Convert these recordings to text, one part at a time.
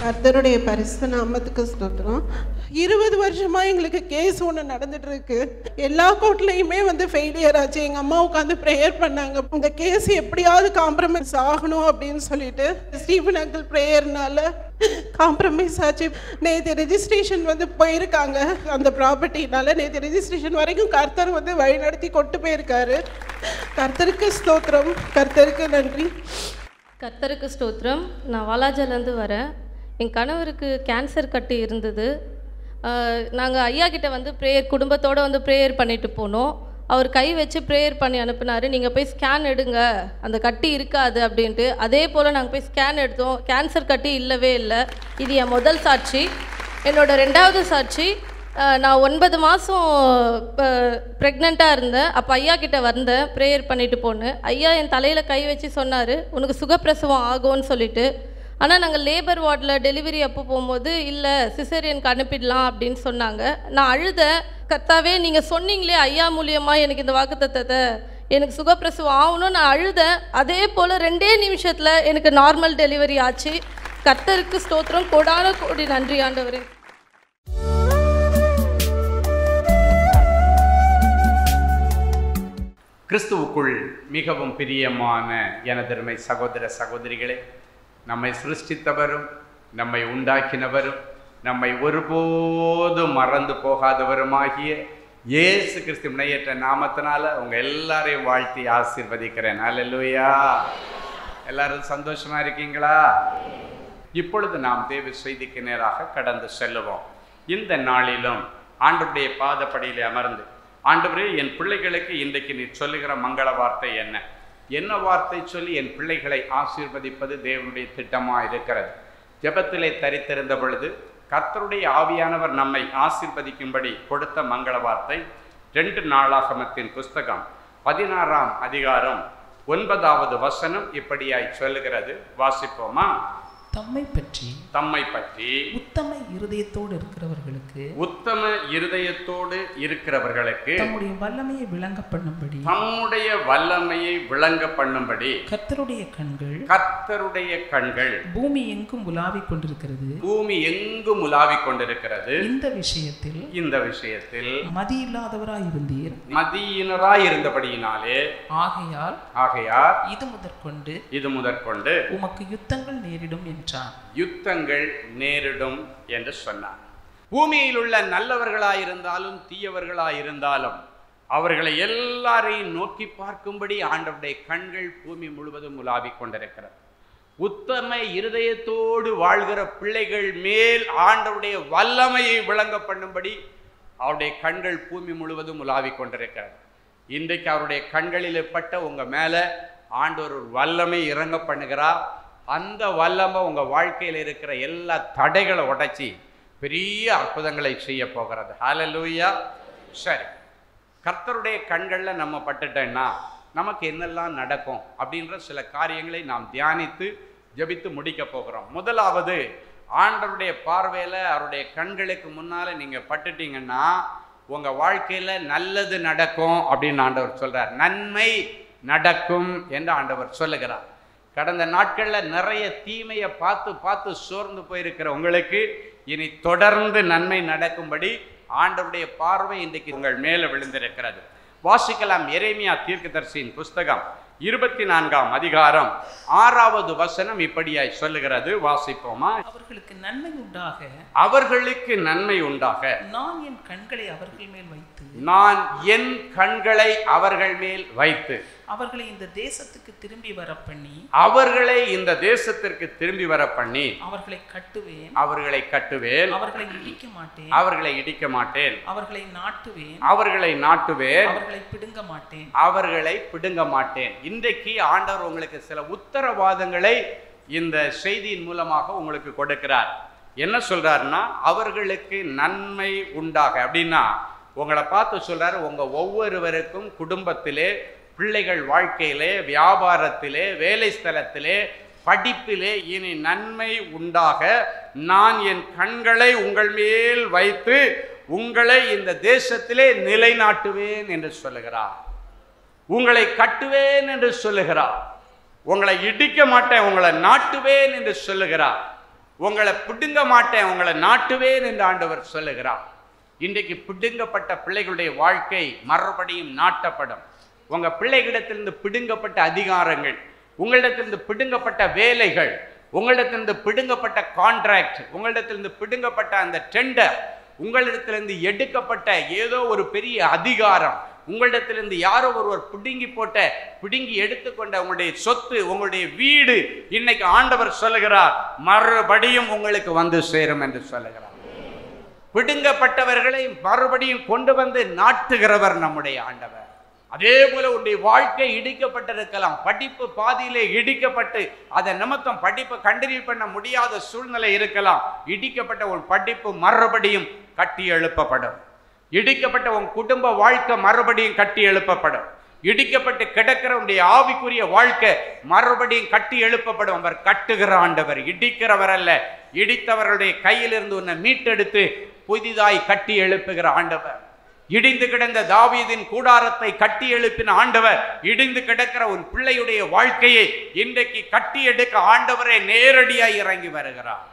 கர்த்தருடைய பரிசு நாமத்துக்கு ஸ்தோத்திரம் இருபது வருஷமா எங்களுக்கு கேஸ் ஒன்று நடந்துட்டு இருக்கு எல்லா கோர்ட்லையுமே வந்து ஃபெயிலியர் ஆச்சு எங்க அம்மா உட்காந்து ப்ரேயர் பண்ணாங்க இந்த கேஸ் எப்படியாவது காம்ப்ரமைஸ் ஆகணும் அப்படின்னு சொல்லிட்டு ஸ்டீஃபன் அங்கிள் ப்ரேயர்னால காம்ப்ரமைஸ் ஆச்சு நேற்று ரெஜிஸ்ட்ரேஷன் வந்து போயிருக்காங்க அந்த ப்ராப்பர்ட்டினால நேற்று ரெஜிஸ்ட்ரேஷன் வரைக்கும் கர்த்தர் வந்து வழிநடத்தி கொண்டு போயிருக்காரு கர்த்தருக்கு ஸ்தோத்திரம் கர்த்தருக்கு நன்றி கர்த்தருக்கு ஸ்தோத்திரம் நான் வாலாஜாலேருந்து வரேன் என் கணவருக்கு கேன்சர் கட்டி இருந்தது நாங்கள் ஐயா கிட்ட வந்து ப்ரேயர் குடும்பத்தோடு வந்து ப்ரேயர் பண்ணிட்டு போனோம் அவர் கை வச்சு ப்ரேயர் பண்ணி அனுப்புனாரு நீங்கள் போய் ஸ்கேன் எடுங்க அந்த கட்டி இருக்காது அப்படின்ட்டு அதே போல் நாங்கள் போய் ஸ்கேன் எடுத்தோம் கேன்சர் கட்டி இல்லவே இல்லை இது என் முதல் சாட்சி என்னோட ரெண்டாவது சாட்சி அஹ், நான் ஒன்பது மாதம் ப்ரெக்னெண்ட்டாக இருந்தேன் அப்போ ஐயா கிட்ட வந்தேன் ப்ரேயர் பண்ணிட்டு போனேன் ஐயா என் தலையில் கை வச்சு சொன்னார் உனக்கு சுகப்பிரசவம் ஆகும்னு சொல்லிட்டு ஆனால் நாங்கள் லேபர் வார்டில் டெலிவரி அப்போ போகும்போது இல்லை சிசேரியனுக்கு அனுப்பிடலாம் அப்படின்னு சொன்னாங்க நான் அழுதேன் கர்த்தாவே நீங்கள் சொன்னீங்களே ஐயா மூலியமாக எனக்கு இந்த வாக்குத்தத்தத்தை எனக்கு சுகப்பிரசவம் ஆகணும் நான் அழுதேன் அதே போல் ரெண்டே நிமிஷத்தில் எனக்கு நார்மல் டெலிவரி ஆச்சு கர்த்தருக்கு ஸ்தோத்திரம் கோடான கோடி நன்றி ஆண்டவரே கிறிஸ்துவுக்குள் மிகவும் பிரியமான எனதருமை சகோதர சகோதரிகளே நம்மை சிருஷ்டித்தவரும் நம்மை உண்டாக்கினவரும் நம்மை ஒருபோதும் மறந்து போகாதவருமாகிய இயேசு கிறிஸ்து முனையற்ற நாமத்தினால உங்க எல்லாரையும் வாழ்த்தி ஆசீர்வதிக்கிறேன் அல்லேலூயா எல்லாரும் சந்தோஷமா இருக்கீங்களா இப்பொழுது நாம் தேவ செய்திக்கு நேராக கடந்து செல்லுவோம் இந்த நாளிலும் ஆண்டவருடைய பாதப்படியிலே அமர்ந்து ஆண்டவரே என் பிள்ளைகளுக்கு இன்றைக்கு நீ சொல்லுகிற மங்கள வார்த்தை என்ன என்ன வார்த்தை சொல்லி என் பிள்ளைகளை ஆசீர்வதிப்பது தேவனுடைய திட்டமாக இருக்கிறது ஜெபத்திலே தரித்திருந்த பொழுது கர்த்தருடைய ஆவியானவர் நம்மை ஆசீர்வதிக்கும்படி கொடுத்த மங்கள வார்த்தை ரெண்டு நாளாகமத்தின் புஸ்தகம் பதினாறாம் அதிகாரம் ஒன்பதாவது வசனம் இப்படியாய் சொல்லுகிறது வாசிப்போமா தம்மை பற்றி தம்மை பற்றி உத்தம இருதயத்தோடு இருக்கிறவர்களுக்கு உத்தம இருதயத்தோடு இருக்கிறவர்களுக்கு தம்முடைய வல்லமையை விளங்க பண்ணும்படி தம்முடைய வல்லமையை விளங்க பண்ணும்படி கர்த்தருடைய கண்கள் கர்த்தருடைய கண்கள் பூமி எங்கும் உலாவிக் கொண்டிருக்கிறது பூமி எங்கும் உலாவிக் கொண்டிருக்கிறது இந்த விஷயத்தில் இந்த விஷயத்தில் மதியில்லாதவராய் இருந்தீர் மதியினராய் இருந்தபடியினாலே ஆகையால் ஆகையால் இது முதற்கொண்டு இது முதற்கொண்டு உமக்கு யுத்தங்கள் நேரிடும் என்றார் யுத்தங்கள் நேரிடும் என்று சொன்னார் பூமியில் உள்ள நல்லவர்களாயிருந்தாலும் தீயவர்களாயிருந்தாலும் அவர்களை எல்லாரையும் நோக்கி பார்க்கும்படி ஆண்டவருடைய கண்கள் பூமி முழுவதும் உலாவிக் கொண்டிருக்கிறது உத்தம இருதயத்தோடு வாழ்கிற பிள்ளைகள் மேல் ஆண்டவருடைய வல்லமையை விளங்க பண்ணும்படி அவருடைய கண்கள் பூமி முழுவதும் உலாவிக் கொண்டிருக்கிறது இன்றைக்கு அவருடைய கண்களில் பட்ட உங்க மேல ஆண்டவர் ஒரு வல்லமை இறங்க பண்ணுகிறார் அந்த வல்லமை உங்க வாழ்க்கையில் இருக்கிற எல்லா தடைகளை உடைச்சி பெரிய அற்புதங்களை செய்ய போகிறது ஹalleluya சரி கர்த்தருடைய கண்களில் நம்ம பட்டுட்டோன்னா நமக்கு என்னெல்லாம் நடக்கும் அப்படின்ற சில காரியங்களை நாம் தியானித்து ஜெபித்து முடிக்க போகிறோம் முதலாவது ஆண்டவருடைய பார்வையில் அவருடைய கண்களுக்கு முன்னால் நீங்கள் பட்டுட்டீங்கன்னா உங்கள் வாழ்க்கையில் நல்லது நடக்கும் அப்படின்னு ஆண்டவர் சொல்கிறார் நன்மை நடக்கும் என்று ஆண்டவர் சொல்லுகிறார் கடந்த நாட்களில் நிறைய தீமையை பார்த்து பார்த்து சோர்ந்து போயிருக்கிற உங்களுக்கு இனி தொடர்ந்து நன்மை நடக்கும்படி ஆண்டவருடைய பார்வை இன்றைக்கு உங்கள் மேலே விழுந்திருக்கிறது வாசிக்கலாம் எரேமியா தீர்க்கதரிசியின் புஸ்தகம் இருபத்தி நான்காம் அதிகாரம் ஆறாவது வசனம் இப்படியாய் சொல்லுகிறது வாசிப்போமா அவர்களுக்கு நன்மை உண்டாக அவர்களுக்கு நன்மை உண்டாக நான் என் கண்களை அவர்கள் மேல் வைத்து நான் என் கண்களை அவர்கள் மேல் வைத்து அவர்களை இந்த தேசத்துக்கு திரும்பி வர பண்ணி அவர்களை இந்த தேசத்திற்கு திரும்பி வர பண்ணி அவர்களை கட்டுவேன் அவர்களை கட்டுவேன் அவர்களை இடிக்க மாட்டேன் அவர்களை இடிக்க மாட்டேன் அவர்களை நாட்டுவேன் அவர்களை நாட்டுவேன் அவர்களை பிடுங்க மாட்டேன் அவர்களை பிடுங்க மாட்டேன் இன்றைக்கு ஆண்டவர் உங்களுக்கு சில உத்தரவாதங்களை இந்த செய்தியின் மூலமாக உங்களுக்கு கொடுக்கிறார் என்ன சொல்றாருன்னா அவர்களுக்கு நன்மை உண்டாக அப்படின்னா உங்களை பார்த்து சொல்றாரு உங்க ஒவ்வொருவருக்கும் குடும்பத்திலே பிள்ளைகள் வாழ்க்கையிலே வியாபாரத்திலே வேலை ஸ்தலத்திலே படிப்பிலே இனி நன்மை உண்டாக நான் என் கண்களை உங்கள் மேல் வைத்து உங்களை இந்த தேசத்திலே நிலைநாட்டுவேன் என்று சொல்லுகிறார் உங்களை கட்டுவேன் என்று சொல்லுகிறார் உங்களை இடிக்க மாட்டேன் உங்களை நாட்டுவேன் என்று சொல்லுகிறார் உங்களை பிடுங்க மாட்டேன் உங்களை நாட்டுவேன் என்று ஆண்டவர் சொல்லுகிறார் இன்றைக்கு பிடுங்கப்பட்ட பிள்ளைகளுடைய வாழ்க்கை மறுபடியும் நாட்டப்படும் உங்க பிள்ளைகளிடத்திலிருந்து பிடுங்கப்பட்ட அதிகாரங்கள் உங்களிடத்திலிருந்து பிடுங்கப்பட்ட வேலைகள் உங்களிடத்திலிருந்து பிடுங்கப்பட்ட கான்ட்ராக்ட் உங்களிடத்திலிருந்து பிடுங்கப்பட்ட அந்த டெண்டர் உங்களிடத்திலிருந்து எடுக்கப்பட்ட ஏதோ ஒரு பெரிய அதிகாரம் உங்களிடத்திலிருந்து யாரோ ஒருவர் பிடுங்கி போட்ட பிடுங்கி எடுத்துக்கொண்ட உங்களுடைய சொத்து உங்களுடைய வீடு இன்னைக்கு ஆண்டவர் சொல்லுகிறார் மறுபடியும் உங்களுக்கு வந்து சேரும் என்று சொல்லுகிறார் பிடுங்கப்பட்டவர்களை மறுபடியும் கொண்டு வந்து நாட்டுகிறவர் நம்முடைய ஆண்டவர் அதே போல உன்னுடைய வாழ்க்கை இடிக்கப்பட்டிருக்கலாம் படிப்பு பாதியிலே இடிக்கப்பட்டு அதன் நிமித்தம் படிப்பை கண்டினியூ பண்ண முடியாத சூழ்நிலை இருக்கலாம் இடிக்கப்பட்ட உன் படிப்பு மறுபடியும் கட்டி எழுப்பப்படும் இடிக்கப்பட்ட உன் குடும்ப வாழ்க்கை மறுபடியும் கட்டி எழுப்பப்படும் இடிக்கப்பட்டு கிடக்கிற உன்னுடைய ஆவிக்குரிய வாழ்க்கை மறுபடியும் கட்டி எழுப்பப்படும் அவர் கட்டுகிற ஆண்டவர் இடிக்கிறவர் அல்ல இடித்தவர்களுடைய கையிலிருந்து உன்னை மீட்டெடுத்து புதிதாய் கட்டி எழுப்புகிற ஆண்டவர் இடிந்து கிடந்த தாவீதின் கூடாரத்தை கட்டி எழுப்பின ஆண்டவர் இடிந்து கிடக்கிற உன் பிள்ளையுடைய வாழ்க்கையை இன்றைக்கு கட்டி எடுக்க ஆண்டவரே நேரடியாய் இறங்கி வருகிறார்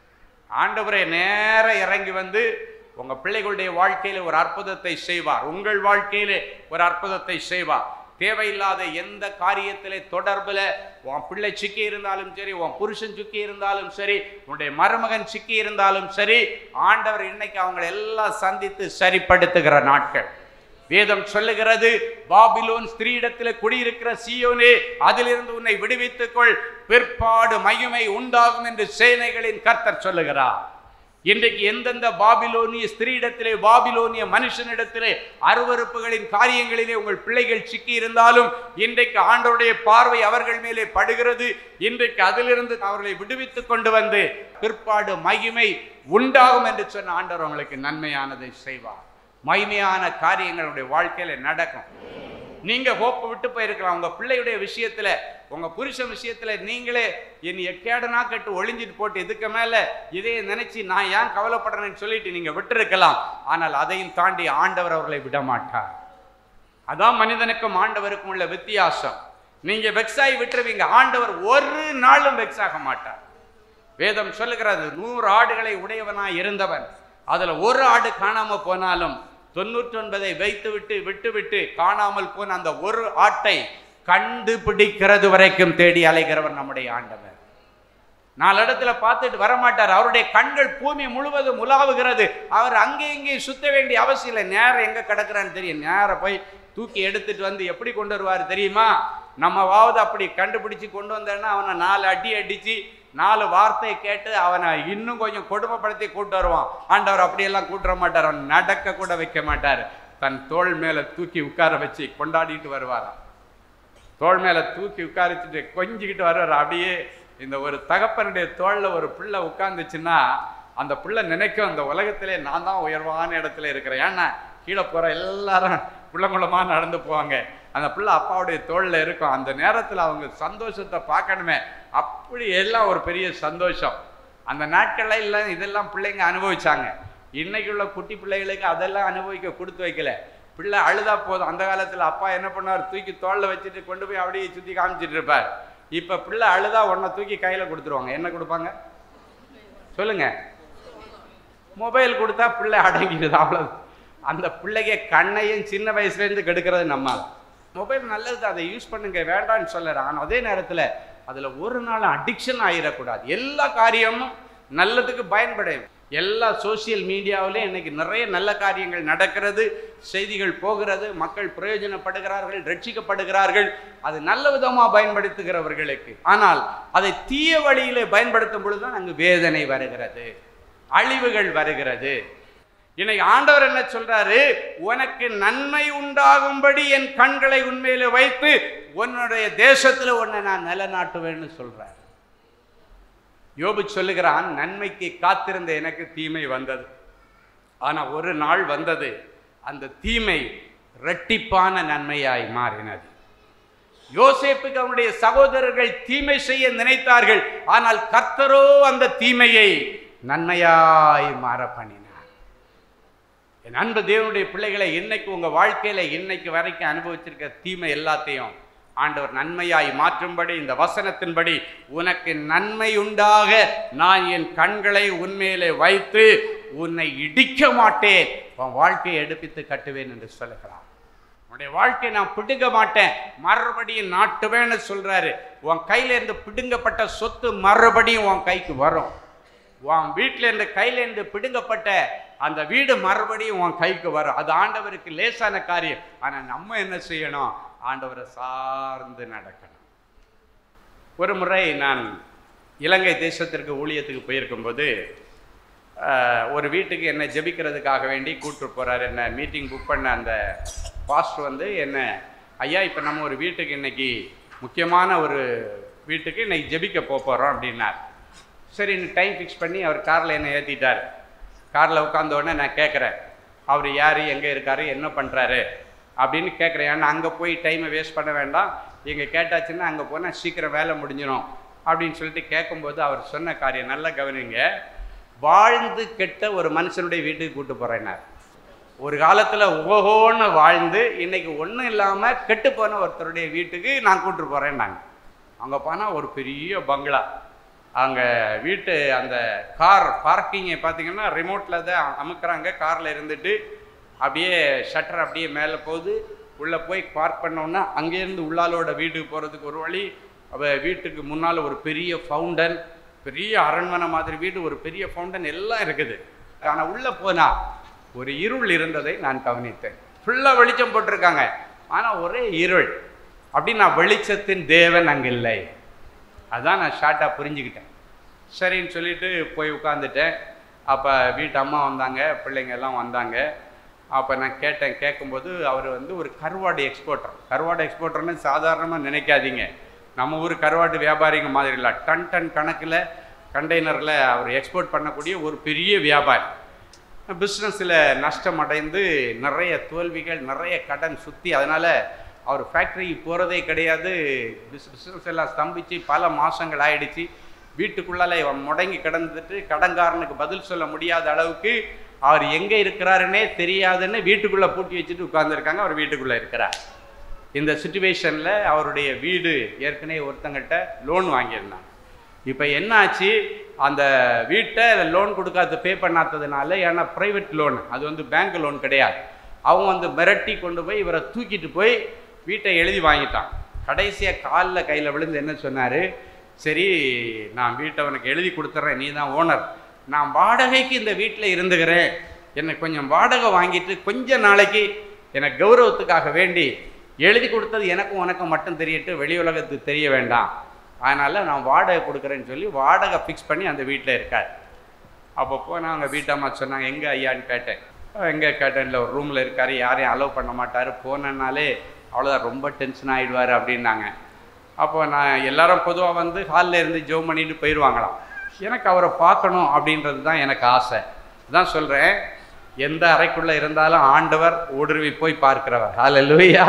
ஆண்டவரே நேர இறங்கி வந்து உங்க பிள்ளைகளுடைய வாழ்க்கையில ஒரு அற்புதத்தை செய்வார் உங்கள் வாழ்க்கையிலே ஒரு அற்புதத்தை செய்வார் தேவையில்லாத எந்த காரியத்திலே தொடர்புல உன் பிள்ளை சிக்கி இருந்தாலும் சரி உன் புருஷன் சிக்கி இருந்தாலும் சரி உன்னுடைய மருமகன் சிக்கி இருந்தாலும் சரி ஆண்டவர் இன்னைக்கு அவங்களை எல்லாம் சந்தித்து சரிப்படுத்துகிற நாட்கள் வேதம் சொல்லுகிறது பாபிலோன் ஸ்திரீயிடத்தில் குடியிருக்கிற சீயோனே அதிலிருந்து உன்னை விடுவித்துக்கொள் பிற்பாடு மகிமை உண்டாகும் என்று சேனைகளின் கர்த்தர் சொல்லுகிறார் இன்றைக்கு எந்தெந்த பாபிலோனிய ஸ்திரீயிடத்திலே பாபிலோனிய மனுஷனிடத்திலே அருவருப்புகளின் காரியங்களிலே உங்கள் பிள்ளைகள் சிக்கி இருந்தாலும் இன்றைக்கு ஆண்டவருடைய பார்வை அவர்கள் மேலே படுகிறது இன்றைக்கு அதிலிருந்து அவர்களை விடுவித்துக் கொண்டு வந்து பிற்பாடு மகிமை உண்டாகும் என்று சொன்ன ஆண்டவர் உங்களுக்கு நன்மையானதை செய்வார் மகிமையான காரியங்களுடைய வாழ்க்கையில நடக்கும் நீங்க ஹோப்பை விட்டு போயிருக்கலாம் உங்க பிள்ளையுடைய விஷயத்துல உங்க புருஷன் விஷயத்துல நீங்களே என் எக்கேடனா கட்டு ஒளிஞ்சிட்டு போட்டு இதுக்கு மேல இதையே நினைச்சு நான் ஏன் கவலைப்படுறேன்னு சொல்லிட்டு நீங்க விட்டிருக்கலாம் ஆனால் அதையும் தாண்டி ஆண்டவர் அவர்களை விட மாட்டார் அதான் மனிதனுக்கும் ஆண்டவருக்கும் உள்ள வித்தியாசம் நீங்க வெக்ஸாகி விட்டுருவீங்க ஆண்டவர் ஒரு நாளும் வெக்ஸ் ஆக மாட்டார் வேதம் சொல்லுகிறது நூறு ஆடுகளை உடையவனாய் இருந்தவன் அதுல ஒரு ஆடு காணாம போனாலும் தொண்ணூற்றி ஒன்பதை வைத்து விட்டு விட்டு விட்டு காணாமல் போன அந்த ஒரு ஆட்டை கண்டுபிடிக்கிறது வரைக்கும் தேடி அலைகிறவர் நம்முடைய ஆண்டவர் நாலு இடத்துல பார்த்துட்டு வரமாட்டார் அவருடைய கண்கள் பூமி முழுவதும் உலாவுகிறது அவர் அங்கே இங்கே சுத்த வேண்டிய அவசியம் இல்லை நேரம் எங்க கிடக்குறான்னு தெரியும் நேரம் போய் தூக்கி எடுத்துட்டு வந்து எப்படி கொண்டு வருவார் தெரியுமா நம்மவாவது அப்படி கண்டுபிடிச்சு கொண்டு வந்தேன்னா அவனை நாலு அடி அடிச்சு நாலு வார்த்தையை கேட்டு அவனை இன்னும் கொஞ்சம் கொடுமைப்படுத்தி கூட்டு வருவான் ஆண்டவர் அப்படியெல்லாம் கூட்டுற மாட்டார் அவன் நடக்க கூட வைக்க மாட்டார் தன் தோள் மேல தூக்கி உட்கார வச்சு கொண்டாடிட்டு வருவாராம் தோள் மேல தூக்கி உட்காரிச்சுட்டு கொஞ்சிக்கிட்டு வர்றாரு அப்படியே இந்த ஒரு தகப்பனுடைய தோள்ல ஒரு பிள்ளை உட்கார்ந்துச்சுன்னா அந்த பிள்ளை நினைக்கும் அந்த உலகத்திலே நான் தான் உயர்வான இடத்துல இருக்கிறேன் ஏன்னா கீழே போற எல்லாரும் குள்ளங்குளமா நடந்து போவாங்க அந்த பிள்ளை அப்பாவுடைய தோல்ல இருக்கும் அந்த நேரத்துல அவங்க சந்தோஷத்தை பார்க்கணுமே அப்படி எல்லாம் ஒரு பெரிய சந்தோஷம் அந்த நாட்கள்ல இல்லை இதெல்லாம் பிள்ளைங்க அனுபவிச்சாங்க இன்னைக்கு உள்ள குட்டி பிள்ளைகளுக்கு அதெல்லாம் அனுபவிக்க கொடுத்து வைக்கல பிள்ளை அழுதா போதும் அந்த காலத்துல அப்பா என்ன பண்ணார் தூக்கி தோல்ல வச்சுட்டு கொண்டு போய் அப்படியே சுத்தி காமிச்சிட்டு இருப்பார் இப்ப பிள்ளை அழுதா உன்னை தூக்கி கையில கொடுத்துருவாங்க என்ன கொடுப்பாங்க சொல்லுங்க மொபைல் கொடுத்தா பிள்ளை அடங்கிடுது அவ்வளவு அந்த பிள்ளைங்க கண்ணையும் சின்ன வயசுல இருந்து கெடுக்கிறது நம்மால் மொபைல் நல்லது அதை யூஸ் பண்ணுங்க வேண்டாம்னு சொல்லறேன் ஆனால் அதே நேரத்துல அதுல ஒரு நாள் அடிக்ஷன் ஆயிடக்கூடாது எல்லா காரியமும் நல்லதுக்கு பயன்படும் எல்லா சோசியல் மீடியாவிலும் இன்னைக்கு நிறைய நல்ல காரியங்கள் நடக்கிறது செய்திகள் போகிறது மக்கள் பிரயோஜனப்படுகிறார்கள் ரட்சிக்கப்படுகிறார்கள் அது நல்ல விதமா பயன்படுத்துகிறவர்களுக்கு ஆனால் அதை தீய வழியிலே பயன்படுத்தும் பொழுதுதான் அங்கு வேதனை வருகிறது அழிவுகள் வருகிறது இன்னைக்கு ஆண்டவர் என்ன சொல்றாரு உனக்கு நன்மை உண்டாகும்படி என் கண்களை உண்மையில வைத்து உன்னுடைய தேசத்துல உன்னை நான் நிலநாட்டுவேன்னு சொல்றார் யோபு சொல்லுகிறான் நன்மைக்கு காத்திருந்த எனக்கு தீமை வந்தது ஆனா ஒரு நாள் வந்தது அந்த தீமை இரட்டிப்பான நன்மையாய் மாறினது யோசேப்புக்கு அவனுடைய சகோதரர்கள் தீமை செய்ய நினைத்தார்கள் ஆனால் கர்த்தரோ அந்த தீமையை நன்மையாய் மாற பண்ணினார் என் அன்பு தேவனுடைய பிள்ளைகளை இன்னைக்கு உங்க வாழ்க்கையில இன்னைக்கு வரைக்கும் அனுபவிச்சிருக்க தீமை எல்லாத்தையும் ஆண்டவர் நன்மையாய் மாற்றும்படி இந்த வசனத்தின்படி உனக்கு நன்மை உண்டாக நான் என் கண்களை உன்மேலே வைத்து உன்னை இடிக்க மாட்டேன் உன் வாழ்க்கையை எடுப்பித்து கட்டுவேன் என்று சொல்லுகிறார் உன்னுடைய வாழ்க்கையை நான் பிடுங்க மாட்டேன் மறுபடியும் நாட்டுவேன்னு சொல்றாரு உன் கையில இருந்து பிடுங்கப்பட்ட சொத்து மறுபடியும் உன் கைக்கு வரும் உன் வீட்டில இருந்து கையில இருந்து பிடுங்கப்பட்ட அந்த வீடு மறுபடியும் உன் கைக்கு வரும் அது ஆண்டவருக்கு லேசான காரியம் ஆனா நம்ம என்ன செய்யணும் ஆண்டவரை சார்ந்து நடக்கணும் ஒரு முறை நான் இலங்கை தேசத்திற்கு ஊழியத்துக்கு போயிருக்கும்போது ஆஹ், ஒரு வீட்டுக்கு என்னை ஜெபிக்கிறதுக்காக வேண்டி கூட்டு போறாரு என்ன மீட்டிங் புக் பண்ண அந்த பாஸ்டர் வந்து என்ன ஐயா இப்போ நம்ம ஒரு வீட்டுக்கு இன்னைக்கு முக்கியமான ஒரு வீட்டுக்கு இன்னைக்கு ஜெபிக்க போக போகிறோம் அப்படின்னார் சரி டைம் ஃபிக்ஸ் பண்ணி அவர் காரில் என்னை ஏற்றிட்டார் காரில் உட்கார்ந்த உடனே நான் கேட்குறேன் அவர் யார் எங்கே இருக்காரு என்ன பண்ணுறாரு அப்படின்னு கேட்குறேன் ஏன்னா அங்கே போய் டைமை வேஸ்ட் பண்ண வேண்டாம் இங்கே கேட்டாச்சுன்னா அங்கே போனால் சீக்கிரம் வேலை முடிஞ்சிடும் அப்படின்னு சொல்லிட்டு கேட்கும்போது அவர் சொன்ன காரியம் நல்லா கவனிங்க வாழ்ந்து கெட்ட ஒரு மனுஷனுடைய வீட்டுக்கு கூட்டு போகிறேன்னார் ஒரு காலத்தில் ஓஹோன்னு வாழ்ந்து இன்னைக்கு ஒன்றும் இல்லாமல் கெட்டு போன ஒருத்தருடைய வீட்டுக்கு நான் கூட்டு போகிறேன்னாங்க அங்கே போனால் ஒரு பெரிய பங்களா அங்கே வீட்டு அந்த கார் பார்க்கிங்கை பார்த்தீங்கன்னா ரிமோட்டில் தான் அமுக்குறாங்க காரில் இருந்துட்டு அப்படியே ஷட்டர் அப்படியே மேலே போகுது உள்ளே போய் பார்க் பண்ணோன்னா அங்கேருந்து உள்ளாலோட வீட்டுக்கு போகிறதுக்கு ஒரு வழி அவ வீட்டுக்கு முன்னால் ஒரு பெரிய ஃபவுண்டன் பெரிய அரண்மனை மாதிரி வீடு ஒரு பெரிய ஃபவுண்டன் எல்லாம் இருக்குது ஆனால் உள்ளே போனால் ஒரு இருள் இருந்ததை நான் கவனித்தேன் ஃபுல்லாக வெளிச்சம் போட்டிருக்காங்க ஆனால் ஒரே இருள் அப்படி நான் வெளிச்சத்தின் தேவன் அங்கே இல்லை அதான் நான் ஷார்ட்டாக புரிஞ்சுக்கிட்டேன் சரின்னு சொல்லிட்டு போய் உட்காந்துட்டேன் அப்போ வீட்டு அம்மா வந்தாங்க பிள்ளைங்க எல்லாம் வந்தாங்க அப்போ நான் கேட்டேன் கேட்கும்போது அவர் வந்து ஒரு கருவாடு எக்ஸ்போர்ட்டர் கருவாடு எக்ஸ்போர்ட்டர்னு சாதாரணமாக நினைக்காதீங்க நம்ம ஊர் கருவாட்டு வியாபாரிங்க மாதிரி இல்லை டன் டன் கணக்கில் கண்டெய்னரில் அவர் எக்ஸ்போர்ட் பண்ணக்கூடிய ஒரு பெரிய வியாபாரி பிஸ்னஸில் நஷ்டம் அடைந்து நிறைய தோல்விகள் நிறைய கடன் சுற்றி அதனால் அவர் ஃபேக்ட்ரிக்கு போகிறதே கிடையாது பிஸ் பிஸ்னஸ் எல்லாம் ஸ்தம்பிச்சு பல மாதங்கள் ஆயிடுச்சு வீட்டுக்குள்ளால இவன் முடங்கி கிடந்துட்டு கடன்காரனுக்கு பதில் சொல்ல முடியாத அளவுக்கு அவர் எங்கே இருக்கிறாருன்னே தெரியாதுன்னு வீட்டுக்குள்ளே பூட்டி வச்சுட்டு உட்கார்ந்திருக்காங்க அவர் வீட்டுக்குள்ளே இருக்கிறார் இந்த சுச்சுவேஷனில் அவருடைய வீடு ஏற்கனவே ஒருத்தங்கிட்ட லோன் வாங்கியிருந்தாங்க இப்போ என்ன ஆச்சு அந்த வீட்டை லோன் கொடுக்காத பே பண்ணாததுனால ஏன்னா ப்ரைவேட் லோன் அது வந்து பேங்க் லோன் கிடையாது அவன் வந்து மிரட்டி கொண்டு போய் இவரை தூக்கிட்டு போய் வீட்டை எழுதி வாங்கிட்டான் கடைசியாக காலில் கையில் விழுந்து என்ன சொன்னார் சரி நான் வீட்டை உனக்கு எழுதி கொடுத்துட்றேன் நீ தான் ஓனர் நான் வாடகைக்கு இந்த வீட்டில் இருந்துக்கிறேன் எனக்கு கொஞ்சம் வாடகை வாங்கிட்டு கொஞ்ச நாளைக்கு எனக்கு கௌரவத்துக்காக வேண்டி எழுதி கொடுத்தது எனக்கும் உனக்கும் மட்டும் தெரியட்டு வெளி உலகத்துக்கு தெரிய வேண்டாம் அதனால் நான் வாடகை கொடுக்குறேன்னு சொல்லி வாடகை ஃபிக்ஸ் பண்ணி அந்த வீட்டில் இருக்கார் அப்போ போனால் அவங்க வீட்டம்மா சொன்னாங்க எங்கே ஐயான்னு கேட்டேன் எங்கே கேட்டேன் இல்லை ஒரு ரூமில் இருக்கார் யாரையும் அலோவ் பண்ண மாட்டார் போனேன்னாலே அவ்வளோதான் ரொம்ப டென்ஷன் ஆகிடுவார் அப்படின்னாங்க அப்போ நான் எல்லாரும் பொதுவாக வந்து ஹாலில் இருந்து ஜோ பண்ணிட்டு போயிடுவாங்களாம் எனக்கு அவரை பார்க்கணும் அப்படின்றது தான் எனக்கு ஆசை தான் சொல்கிறேன் எந்த அறைக்குள்ளே இருந்தாலும் ஆண்டவர் ஊடுருவி போய் பார்க்கிறவர் ஹalleluya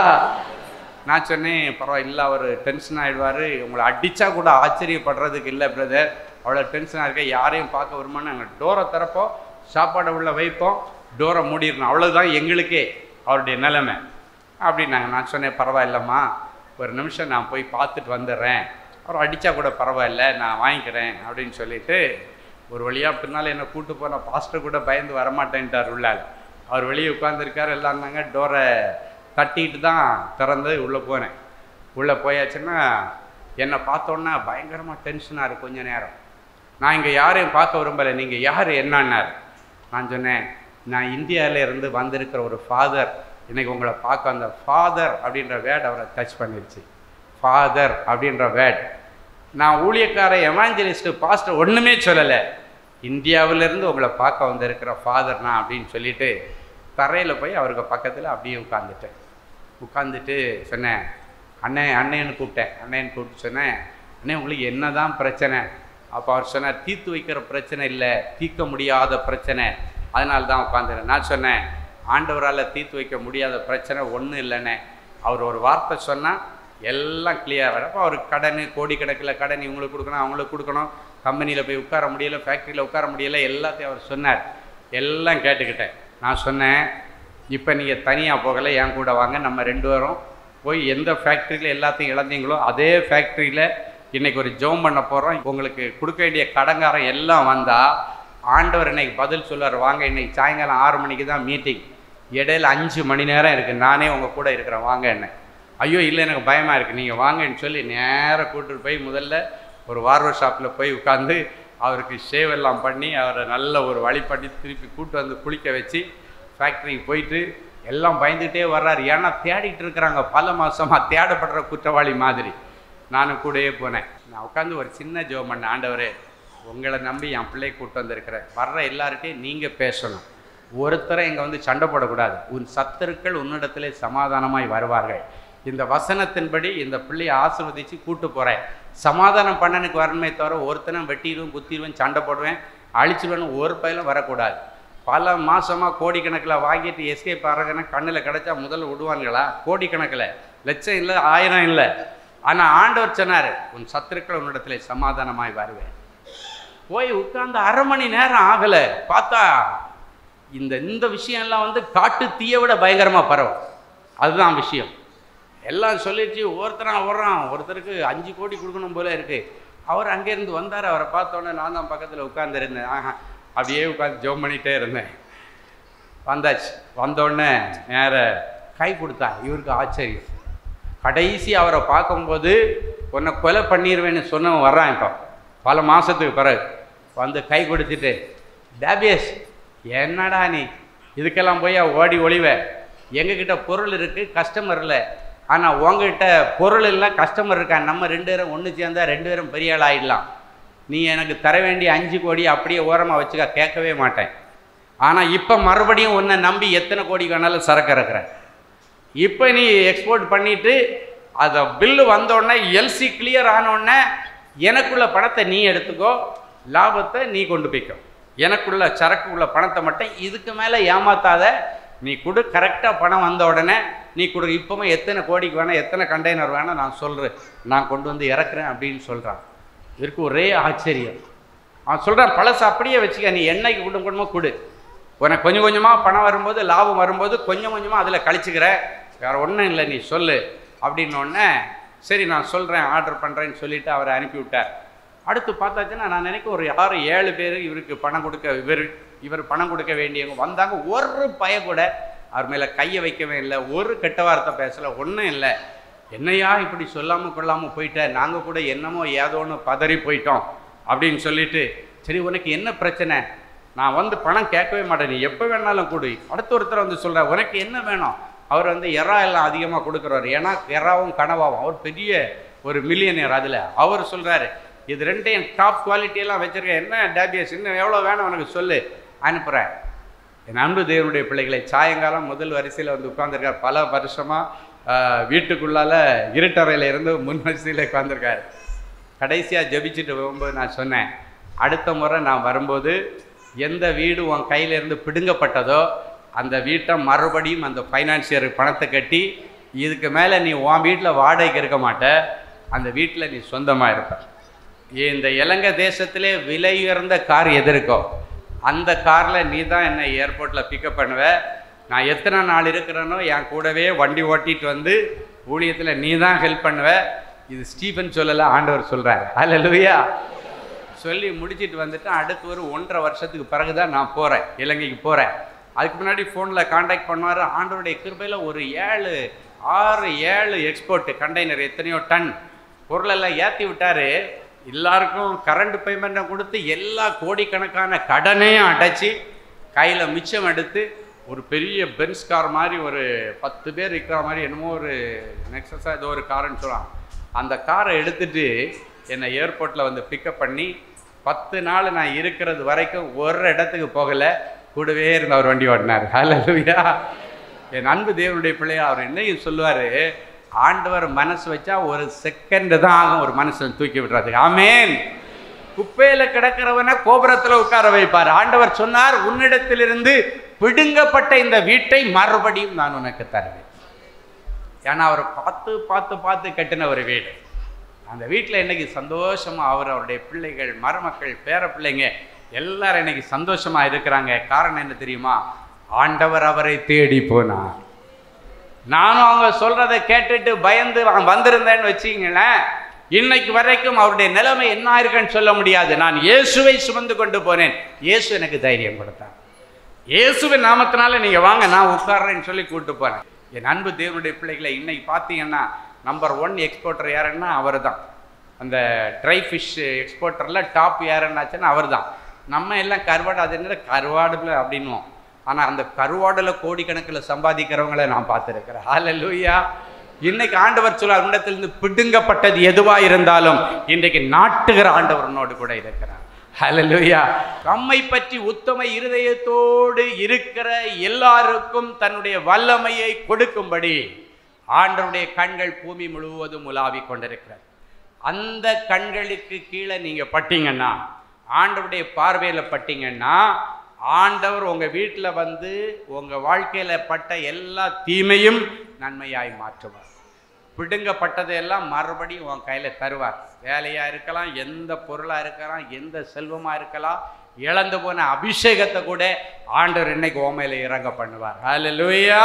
நான் சொன்னேன் பரவாயில்ல அவர் டென்ஷன் ஆகிடுவார் உங்களை அடித்தா கூட ஆச்சரியப்படுறதுக்கு இல்லை பிரதர் அவ்வளோ டென்ஷனாக இருக்க யாரையும் பார்க்க வருமானு நாங்கள் டோரை திறப்போம் சாப்பாடை உள்ள வைப்போம் டோரை மூடிடணும் அவ்வளோதான் எங்களுக்கே அவருடைய நிலைமை அப்படின்னாங்க நான் சொன்னேன் பரவாயில்லம்மா ஒரு நிமிஷம் நான் போய் பார்த்துட்டு வந்துடுறேன் அவர் அடித்தா கூட பரவாயில்ல நான் வாங்கிக்கிறேன் அப்படின்னு சொல்லிட்டு ஒரு வழியாக பின்னால் என்னை கூட்டு போன பாஸ்டர் கூட பயந்து வரமாட்டேன்ட்டார் உள்ளால் அவர் வெளியே உட்காந்துருக்காரு எல்லாம் இருந்தாங்க டோரை தட்டிட்டு தான் திறந்து உள்ளே போனேன் உள்ளே போயாச்சுன்னா என்னை பார்த்தோன்னா பயங்கரமாக டென்ஷனாக இருக்கு கொஞ்ச நேரம் நான் இங்கே யாரையும் பார்க்க விரும்பலை நீங்கள் யார் என்னன்னார் நான் சொன்னேன் நான் இந்தியாவில இருந்து வந்திருக்கிற ஒரு ஃபாதர் இன்னைக்கு உங்களை பார்க்க அந்த ஃபாதர் அப்படின்ற வேர்ட் அவரை டச் பண்ணிருச்சு ஃபாதர் அப்படின்ற வேர்ட் நான் ஊழியக்கார எவாஞ்சலிஸ்ட்டு பாஸ்டர் ஒன்றுமே சொல்லலை இந்தியாவிலேருந்து உங்களை பார்க்க வந்திருக்கிற ஃபாதர் நான் அப்படின்னு சொல்லிட்டு தரையில் போய் அவருக்கு பக்கத்தில் அப்படியே உட்காந்துட்டேன் உட்காந்துட்டு சொன்னேன் அண்ணே அண்ணேன்னு கூப்பிட்டேன் அண்ணேன்னு கூப்பிட்டு சொன்னேன் அண்ணே உங்களுக்கு என்ன தான் பிரச்சனை அப்போ அவர் சொன்னார் தீர்த்து வைக்கிற பிரச்சனை இல்லை தீர்க்க முடியாத பிரச்சனை அதனால தான் உட்காந்துறேன் நான் சொன்னேன் ஆண்டவரால் தீர்த்து வைக்க முடியாத பிரச்சனை ஒன்றும் இல்லைண்ணே அவர் ஒரு வார்த்தை சொன்னால் எல்லாம் கிளியர் அப்போ அவருக்கு கடன் கோடிக்கணக்கில் கடன் இவங்களுக்கு கொடுக்கணும் அவங்களுக்கு கொடுக்கணும் கம்பெனியில் போய் உட்கார முடியல ஃபேக்ட்ரியில் உட்கார முடியல எல்லாத்தையும் அவர் சொன்னார் எல்லாம் கேட்டுக்கிட்டேன் நான் சொன்னேன் இப்போ நீங்கள் தனியாக போகலை என் கூட வாங்க நம்ம ரெண்டு பேரும் போய் எந்த ஃபேக்ட்ரியில் எல்லாத்தையும் இழந்தீங்களோ அதே ஃபேக்ட்ரியில் இன்னைக்கு ஒரு ஜோம் பண்ண போகிறோம் உங்களுக்கு கொடுக்க வேண்டிய கடங்காரம் எல்லாம் வந்தால் ஆண்டவர் இன்னைக்கு பதில் சொல்லுவார் வாங்க இன்னைக்கு சாயங்காலம் ஆறு மணிக்கு தான் மீட்டிங் இடையில அஞ்சு மணி நேரம் இருக்குது நானே உங்கள் கூட இருக்கிறேன் வாங்க என்ன ஐயோ இல்லை எனக்கு பயமாக இருக்குது நீங்கள் வாங்கன்னு சொல்லி நேராக கூட்டிட்டு போய் முதல்ல ஒரு வார்வர் ஷாப்பில் போய் உட்காந்து அவருக்கு ஷேவ் எல்லாம் பண்ணி அவரை நல்ல ஒரு வழி பண்ணி திருப்பி கூட்டு வந்து குளிக்க வச்சு ஃபேக்ட்ரிக்கு போயிட்டு எல்லாம் பயந்துகிட்டே வர்றாரு ஏன்னா தேடிட்டு இருக்கிறாங்க பல மாசமாக தேடப்படுற குற்றவாளி மாதிரி நானும் கூடயே போனேன் நான் உட்காந்து ஒரு சின்ன ஜோ பண்ண ஆண்டவரே உங்களை நம்பி என் பிள்ளையை கூட்டு வந்திருக்கிறேன் வர்ற எல்லார்ட்டையும் நீங்கள் பேசணும் ஒருத்தரை இங்கே வந்து சண்டை போடக்கூடாது உன் சத்துருக்கள் உன்னிடத்திலே சமாதானமாய் வருவார்கள் இந்த வசனத்தின்படி இந்த பிள்ளையை ஆசீர்வதிச்சு கூட்டு போகிறேன் சமாதானம் பண்ணனுக்கு வரணுமே தவிர ஒருத்தனை வெட்டிடுவேன் குத்திடுவேன் சண்டை போடுவேன் அழிச்சிடுவேன்னு ஒரு பயிலும் வரக்கூடாது பல மாசமாக கோடிக்கணக்கில் வாங்கிட்டு எஸ்கேப் ஆகிறதுனா கண்ணில் கிடைச்சா முதல்ல விடுவானுங்களா கோடிக்கணக்கில் லட்சம் இல்லை ஆயிரம் இல்லை ஆனால் ஆண்டவர் சொன்னார் உன் சத்துருக்கள் உன்னிடத்துல சமாதானமாய் வருவேன் போய் உட்கார்ந்து அரை மணி நேரம் ஆகலை பார்த்தா இந்த இந்த விஷயம்லாம் வந்து காட்டு தீயை விட பயங்கரமாக பரவும் அதுதான் விஷயம் எல்லாம் சொல்லிடுச்சு ஒருத்தனா ஓடுறான் ஒருத்தருக்கு அஞ்சு கோடி கொடுக்கணும் போல இருக்கு அவர் அங்கேருந்து வந்தார் அவரை பார்த்தோன்னே நான் தான் பக்கத்தில் உட்காந்துருந்தேன் ஆஹா அப்படியே உட்காந்து ஜோம் பண்ணிகிட்டே இருந்தேன் வந்தாச்சு வந்தோடனே நேர கை கொடுத்தா இவருக்கு ஆச்சரியம் கடைசி அவரை பார்க்கும்போது உன்னை கொலை பண்ணிடுவேன்னு சொன்னவன் வர்றான் இப்போ பல மாதத்துக்கு பிறகு வந்து கை கொடுத்துட்டு டேபியஸ் என்னடா நீ இதுக்கெல்லாம் போய் ஓடி ஒளிவ எங்ககிட்ட பொருள் இருக்குது கஸ்டமர் இல்லை ஆனால் உங்ககிட்ட பொருள் இல்லை கஸ்டமர் இருக்கா நம்ம ரெண்டு பேரும் ஒன்று சேர்ந்தா ரெண்டு பேரும் பெரிய ஆள் ஆயிடலாம் நீ எனக்கு தர வேண்டிய அஞ்சு கோடி அப்படியே ஓரமாக வச்சுக்க கேட்கவே மாட்டேன் ஆனால் இப்போ மறுபடியும் உன்னை நம்பி எத்தனை கோடி வேணாலும் சரக்கு இறக்குறேன் இப்போ நீ எக்ஸ்போர்ட் பண்ணிட்டு அதை பில்லு வந்தோடனே எல்சி கிளியர் ஆனோடனே எனக்குள்ள பணத்தை நீ எடுத்துக்கோ லாபத்தை நீ கொண்டு போய்க்கோ எனக்குள்ள சரக்கு உள்ள பணத்தை மட்டும் இதுக்கு மேலே ஏமாத்தாத நீ கொடு கரெக்டாக பணம் வந்த உடனே நீ கொடு இப்போவே எத்தனை கோடிக்கு வேணால் எத்தனை கண்டெய்னர் வேணால் நான் சொல்கிறேன் நான் கொண்டு வந்து இறக்குறேன் அப்படின்னு சொல்கிறான் இதற்கு ஒரே ஆச்சரியம் அவன் சொல்கிறான் பழசு அப்படியே வச்சுக்க நீ என்னைக்கு கொண்டு கொண்டுமோ கொடு உனக்கு கொஞ்சம் கொஞ்சமாக பணம் வரும்போது லாபம் வரும்போது கொஞ்சம் கொஞ்சமாக அதில் கழிச்சுக்கிற வேறு ஒன்றும் இல்லை நீ சொல்லு அப்படின்னோடனே சரி நான் சொல்கிறேன் ஆர்டர் பண்ணுறேன்னு சொல்லிவிட்டு அவரை அனுப்பி விட்டார் அடுத்து பார்த்தாச்சுன்னா நான் நினைக்க ஒரு ஆறு ஏழு பேர் இவருக்கு பணம் கொடுக்க இவர் இவர் பணம் கொடுக்க வேண்டியவங்க வந்தாங்க ஒரு பய கூட அவர் மேலே கையை வைக்கவே இல்லை ஒரு கெட்ட வார்த்தை பேசலை ஒன்றும் இல்லை என்னையா இப்படி சொல்லாமல் கொள்ளாமல் போயிட்ட நாங்கள் கூட என்னமோ ஏதோன்னு பதறி போயிட்டோம் அப்படின்னு சொல்லிட்டு சரி உனக்கு என்ன பிரச்சனை நான் வந்து பணம் கேட்கவே மாட்டேன் நீ எப்போ வேணாலும் கொடு அடுத்த ஒருத்தர் வந்து சொல்ற உனக்கு என்ன வேணும் அவர் வந்து எறா எல்லாம் அதிகமாக கொடுக்குறாரு ஏன்னா எறாவும் கனவாவும் அவர் பெரிய ஒரு மில்லியனியர் அதில் அவர் சொல்கிறாரு இது ரெண்டையும் டாப் குவாலிட்டியெல்லாம் வச்சுருக்கேன் என்ன டேபியஸ் இன்னும் எவ்வளோ வேணும் உனக்கு சொல்லு அனுப்புகிறேன் என் அன்பு தேவனுடைய பிள்ளைகளை சாயங்காலம் முதல் வரிசையில் வந்து உட்காந்துருக்கார் பல வருஷமாக வீட்டுக்குள்ளால இருட்டறையில் இருந்து முன் வரிசையில் உட்காந்துருக்காரு கடைசியாக ஜெபிச்சுட்டு போகும்போது நான் சொன்னேன் அடுத்த முறை நான் வரும்போது எந்த வீடு உன் கையிலேருந்து பிடுங்கப்பட்டதோ அந்த வீட்டை மறுபடியும் அந்த ஃபைனான்சியர் பணத்தை கட்டி இதுக்கு மேலே நீ உன் வீட்டில் வாடகைக்கு இருக்க மாட்ட அந்த வீட்டில் நீ சொந்தமாக இருப்ப இந்த இலங்கை தேசத்திலே விலை உயர்ந்த கார் எது இருக்கோ அந்த காரில் நீ தான் என்னை ஏர்போர்ட்டில் பிக்கப் பண்ணுவ நான் எத்தனை நாள் இருக்கிறேனோ என் கூடவே வண்டி ஓட்டிட்டு வந்து ஊழியத்தில் நீ தான் ஹெல்ப் பண்ணுவ இது ஸ்டீஃபன் சொல்லலை ஆண்டவர் சொல்கிறார் அல்லேலூயா சொல்லி முடிச்சிட்டு வந்துட்டு அடுத்து ஒரு ஒன்றரை வருஷத்துக்கு பிறகு தான் நான் போகிறேன் இலங்கைக்கு போகிறேன் அதுக்கு முன்னாடி ஃபோனில் காண்டாக்ட் பண்ணுவார் ஆண்டவருடைய கிருபையில் ஒரு ஏழு ஆறு ஏழு எக்ஸ்போர்ட் கண்டெய்னர் எத்தனையோ டன் பொருளெல்லாம் ஏற்றி விட்டார் எல்லாருக்கும் கரண்ட் பேமெண்ட்டை கொடுத்து எல்லா கோடிக்கணக்கான கடனையும் அடைச்சி கையில் மிச்சம் எடுத்து ஒரு பெரிய பென்ஸ் கார் மாதிரி ஒரு பத்து பேர் இருக்கிற மாதிரி என்னமோ ஒரு நெக்ஸஸாக ஏதோ ஒரு காருன்னு சொல்லுவாங்க அந்த காரை எடுத்துட்டு என்னை ஏர்போர்ட்டில் வந்து பிக்கப் பண்ணி பத்து நாள் நான் இருக்கிறது வரைக்கும் ஒரு இடத்துக்கு போகலை கூடவே இருந்து அவர் வண்டி ஓட்டினார் ஹalleluya என் அன்பு தேவனுடைய பிள்ளையா அவர் என்னையும் சொல்லுவார் ஆண்டவர் மனசு வச்சா ஒரு செகண்ட் தான் ஆகும் ஒரு மனுஷன் தூக்கி விடுறதுக்கு ஆமேன் குப்பையில கிடக்கிறவனை கோபுரத்தில் உட்கார வைப்பார் ஆண்டவர் சொன்னார் உன்னிடத்திலிருந்து பிடுங்கப்பட்ட இந்த வீட்டை மறுபடியும் நான் உனக்கு தருவேன் ஏன்னா அவர் பார்த்து பார்த்து பார்த்து கட்டின ஒரு வீடு அந்த வீட்டில் இன்னைக்கு சந்தோஷமா அவர் அவருடைய பிள்ளைகள் மருமக்கள் பேர பிள்ளைங்க எல்லாரும் இன்னைக்கு சந்தோஷமா இருக்கிறாங்க காரணம் என்ன தெரியுமா ஆண்டவர் அவரை தேடி போனார் நானும் அவங்க சொல்றதை கேட்டுட்டு பயந்து வ- வந்திருந்தேன்னு வச்சிங்களேன் இன்னைக்கு வரைக்கும் அவருடைய நிலைமை என்ன இருக்குன்னு சொல்ல முடியாது நான் இயேசுவை சுமந்து கொண்டு போனேன் இயேசு எனக்கு தைரியம் கொடுத்தார் இயேசுவின் நாமத்தினால நீங்க வாங்க நான் உட்கார்றேன்னு சொல்லி கூப்பிட்டு போனேன் என் அன்பு தேவனுடைய பிள்ளைகளை இன்னைக்கு பார்த்தீங்கன்னா நம்பர் ஒன் எக்ஸ்போர்ட்டர் யாருன்னா அவர் தான் அந்த ட்ரை ஃபிஷ் எக்ஸ்போர்ட்டரில் டாப் யாருன்னாச்சுன்னா அவர் தான் நம்ம எல்லாம் கருவாடு அது என்ன கருவாடுல அப்படின்வோம் ஆனால் அந்த கருவாடுல கோடிக்கணக்கில் சம்பாதிக்கிறவங்கள நான் பார்த்துருக்கிறேன் ஹalleluya இன்னைக்கு ஆண்டவர் சொல்ல உன்னிடத்திலிருந்து பிடுங்கப்பட்டது எதுவா இருந்தாலும் இன்றைக்கு நாட்டுகிற ஆண்டவர் உன்னோடு கூட இருக்கிறார் ஹalleluya தம்மை பற்றி உத்தம இருதயத்தோடு இருக்கிற எல்லாருக்கும் தன்னுடைய வல்லமையை கொடுக்கும்படி ஆண்டவருடைய கண்கள் பூமி முழுவதும் உலாவிக் கொண்டிருக்கிறது அந்த கண்களுக்கு கீழே நீங்க பட்டீங்கன்னா ஆண்டவருடைய பார்வையில பட்டீங்கன்னா ஆண்டவர் உங்க வீட்டில் வந்து உங்க வாழ்க்கையில பட்ட எல்லா தீமையும் நன்மையாய் மாற்றுவார் பிடுங்கப்பட்டதையெல்லாம் மறுபடியும் உன் கையில் தருவார் வேலையாக இருக்கலாம் எந்த பொருளாக இருக்கலாம் எந்த செல்வமாக இருக்கலாம் இழந்து போன அபிஷேகத்தை கூட ஆண்டவர் இன்னைக்கு ஓமையில் இறங்க பண்ணுவார் ஹalleluya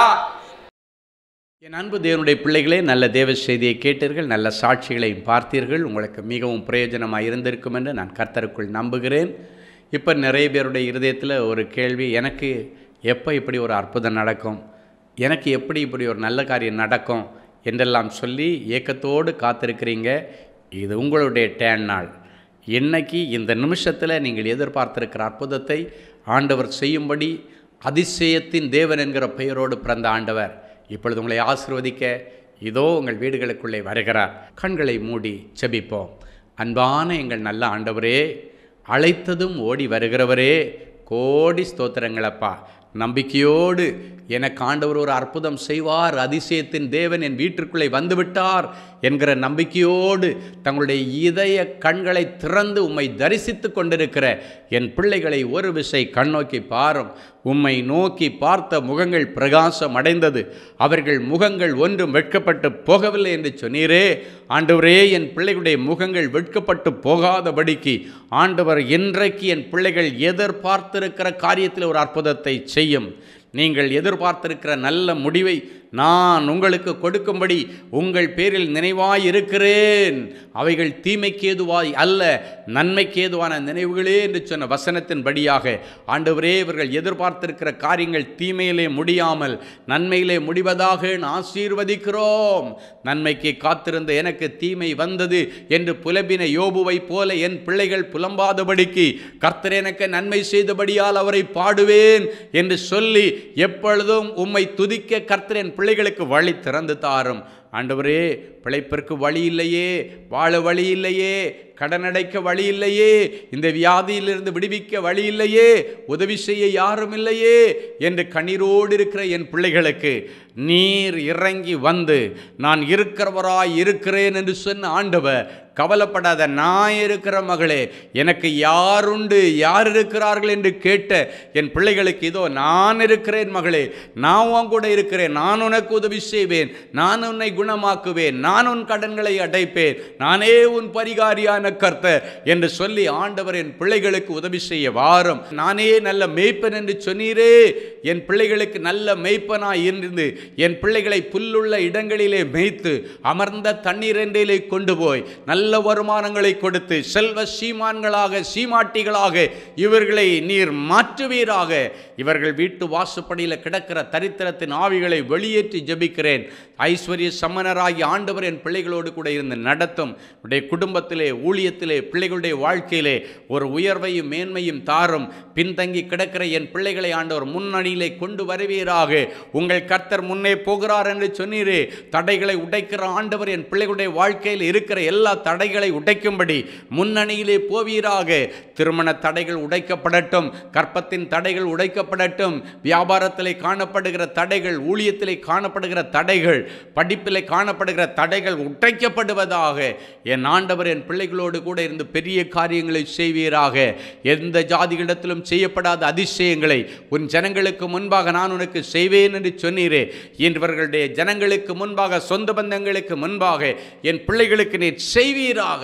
என் அன்பு தேவனுடைய பிள்ளைகளே நல்ல தேவ செய்தியை கேட்டீர்கள் நல்ல சாட்சிகளையும் பார்த்தீர்கள் உங்களுக்கு மிகவும் பிரயோஜனமாக இருந்திருக்கும் என்று நான் கர்த்தருக்குள் நம்புகிறேன் இப்போ நிறைய பேருடைய இருதயத்தில் ஒரு கேள்வி எனக்கு எப்போ இப்படி ஒரு அற்புதம் நடக்கும் எனக்கு எப்படி இப்படி ஒரு நல்ல காரியம் நடக்கும் என்றெல்லாம் சொல்லி ஏக்கத்தோடு காத்திருக்கிறீங்க இது உங்களுடைய டேன் நாள் இன்னைக்கு இந்த நிமிஷத்தில் நீங்கள் எதிர்பார்த்திருக்கிற அற்புதத்தை ஆண்டவர் செய்யும்படி அதிசயத்தின் தேவன் என்கிற பெயரோடு பிறந்த ஆண்டவர் இப்பொழுது உங்களை ஆசிர்வதிக்க இதோ உங்கள் வீடுகளுக்குள்ளே வருகிறார் கண்களை மூடி செபிப்போம் அன்பான எங்கள் நல்ல ஆண்டவரே அழைத்ததும் ஓடி வருகிறவரே கோடி ஸ்தோத்திரங்களப்பா நம்பிக்கையோடு எனக்கு ஆண்டவர் ஒரு அற்புதம் செய்வார் அதிசயத்தின் தேவன் என் வீட்டிற்குள்ளே வந்துவிட்டார் என்கிற நம்பிக்கையோடு தங்களுடைய இதய கண்களை திறந்து உம்மை தரிசித்து கொண்டிருக்கிற என் பிள்ளைகளை ஒரு விசை கண்ணோக்கி பாரும் உம்மை நோக்கி பார்த்த முகங்கள் பிரகாசம் அடைந்தது அவர்கள் முகங்கள் ஒன்றும் வெட்கப்பட்டு போகவில்லை என்று சொன்னீரே ஆண்டவரே என் பிள்ளைகளுடைய முகங்கள் வெட்கப்பட்டு போகாதபடிக்கு ஆண்டவர் இன்றைக்கு என் பிள்ளைகள் எதிர்பார்த்திருக்கிற காரியத்தில் ஒரு அற்புதத்தை செய்யும் நீங்கள் எதிர்பார்த்திருக்கிற நல்ல முடிவை நான் உங்களுக்கு கொடுக்கும்படி உங்கள் பேரில் நினைவாய் இருக்கிறேன் அவைகள் தீமைக்கு ஏதுவாய் அல்ல நன்மைக்கு ஏதுவான நினைவுகளே என்று சொன்ன வசனத்தின்படியாக ஆண்டவரே இவர்கள் எதிர்பார்த்திருக்கிற காரியங்கள் தீமையிலே முடியாமல் நன்மையிலே முடிவதாக ஆசீர்வதிக்கிறோம் நன்மைக்கு காத்திருந்த எனக்கு தீமை வந்தது என்று புலம்பின யோபுவை போல என் பிள்ளைகள் புலம்பாதபடிக்கு கர்த்தர் எனக்கு நன்மை செய்தபடியால் அவரை பாடுவேன் என்று சொல்லி எப்பொழுதும் உம்மை துதிக்க கர்த்தர் என் பிள்ளைகளுக்கு வழி திறந்து தாரும் ஆண்டவரே பிழைப்பிற்கு வழி இல்லையே வாழ வழி இல்லையே கடன் அடைக்க வழி இல்லையே இந்த வியாதியிலிருந்து விடுவிக்க வழி இல்லையே உதவி செய்ய யாரும் இல்லையே என்று கண்ணீரோடு இருக்கிற என் பிள்ளைகளுக்கு நீர் இறங்கி வந்து நான் இருக்கிறவராய் இருக்கிறேன் என்று சொன்ன ஆண்டவர் கவலைப்படாத நான் இருக்கிற மகளே எனக்கு யாருண்டு யார் இருக்கிறார்கள் என்று கேட்ட என் பிள்ளைகளுக்கு இதோ நான் இருக்கிறேன் மகளே நான் உன் கூட இருக்கிறேன் நான் உனக்கு உதவி செய்வேன் நான் உன்னை குணமாக்குவேன் நான் உன் கடன்களை அடைப்பேன் நானே உன் பரிகாரியான கர்த்தர் என்று சொல்லி ஆண்டவர் என் பிள்ளைகளுக்கு உதவி செய்ய வாரும் நானே நல்ல மேய்ப்பன் என்று சொன்னீரே என் பிள்ளைகளுக்கு நல்ல மேய்ப்பனாய் இருந்து என் பிள்ளைகளை புல்லுள்ள இடங்களிலே மேய்த்து அமர்ந்த தண்ணீர் என்றிலே கொண்டு போய் நல்ல வருமானங்களை கொடுத்து செல்வ சீமான்களாக சீமாட்டிகளாக இவர்களை நீர் மாற்றுவீராக இவர்கள் வீட்டு வாசுப்படியில் கிடக்கிற தரித்திரத்தின் ஆவிகளை வெளியேற்றி ஜெபிக்கிறேன் ஐஸ்வர்ய சம்மனராகி ஆண்டவர் என் பிள்ளைகளோடு கூட இருந்து நடத்தும் உடைய குடும்பத்திலே ஊழியத்திலே பிள்ளைகளுடைய வாழ்க்கையிலே ஒரு உயர்வையும் மேன்மையும் தாரும் பின்தங்கி கிடக்கிற என் பிள்ளைகளை ஆண்டவர் முன்னணியிலே கொண்டு வருவீராக உங்கள் கர்த்தர் முன்னே போகிறார் என்று சொன்னீரே தடைகளை உடைக்கிற ஆண்டவர் என் பிள்ளைகளுடைய வாழ்க்கையில் இருக்கிற எல்லா தடைகளை உடைக்கும்படி முன்னணியிலே போவீராக திருமண தடைகள் உடைக்கப்படட்டும் கற்பத்தின் தடைகள் உடைக்கப்படட்டும் வியாபாரத்திலே காணப்படுகிற தடைகள் ஊழியத்திலே காணப்படுகிற தடைகள் படிப்பிலே காணப்படுகிற தடைகள் உடைக்கப்படுவதாக என் ஆண்டவர் என் பிள்ளைகளோடு கூட இருந்து பெரிய காரியங்களை செய்வீராக எந்த ஜாதிகளிடத்திலும் செய்யப்படாத அதிசயங்களை உன் ஜனங்களுக்கு முன்பாக நான் உனக்கு செய்வேன் என்று சொன்னீரே இவர்களுடைய ஜனங்களுக்கு முன்பாக சொந்த பந்தங்களுக்கு முன்பாக என் பிள்ளைகளுக்கு நீர் செய்வீராக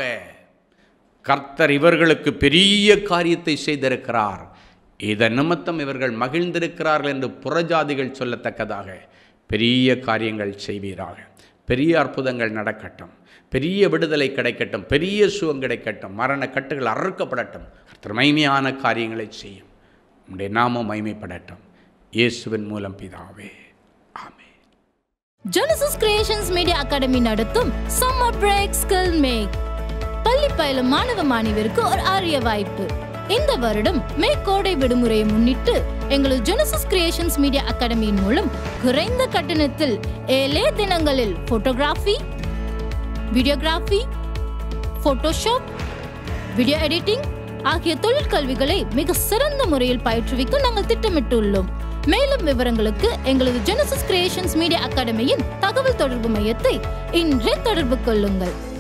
கர்த்தர் இவர்களுக்கு பெரிய காரியத்தை செய்திருக்கிறார் இதன் நிமித்தம் இவர்கள் மகிழ்ந்திருக்கிறார்கள் என்று புறஜாதிகள் சொல்லத்தக்கதாக பெரிய காரியங்கள் செய்வீராக பெரிய அற்புதங்கள் நடக்கட்டும் பெரிய விடுதலை கிடைக்கட்டும் பெரிய சுகம் கிடைக்கட்டும் மரண கட்டுகள் அறுக்கப்படட்டும் கர்த்தர் மகிமையான காரியங்களை செய்யும் உம்முடைய நாமம் மகிமைப்படட்டும் இயேசுவின் மூலம் பிதாவே amen Genesis creations media academy நடத்தும் சம்மர் பிரேக் ஸ்கில் மேக் பள்ளி பயிலும் மாணவ மாணவியருக்கு ஒரு அரிய வாய்ப்பு இந்த வருடம் மே கோடை விடுமுறையை முன்னிட்டு எங்களது ஜெனசிஸ் கிரியேஷன்ஸ் மீடியா அகாடமியின் மூலம் குறைந்த கட்டணத்தில் ஏழே தினங்களில் photography videography Photoshop video editing ஆகிய தொழிற்கல்விகளை மிக சிறந்த முறையில் பயிற்றுவிக்க நாங்கள் திட்டமிட்டுள்ளோம் மேலும் விவரங்களுக்கு எங்களது ஜெனசிஸ் கிரியேஷன்ஸ் மீடியா அகாடமியின் தகவல் தொடர்பு மையத்தை இன்றே தொடர்பு கொள்ளுங்கள்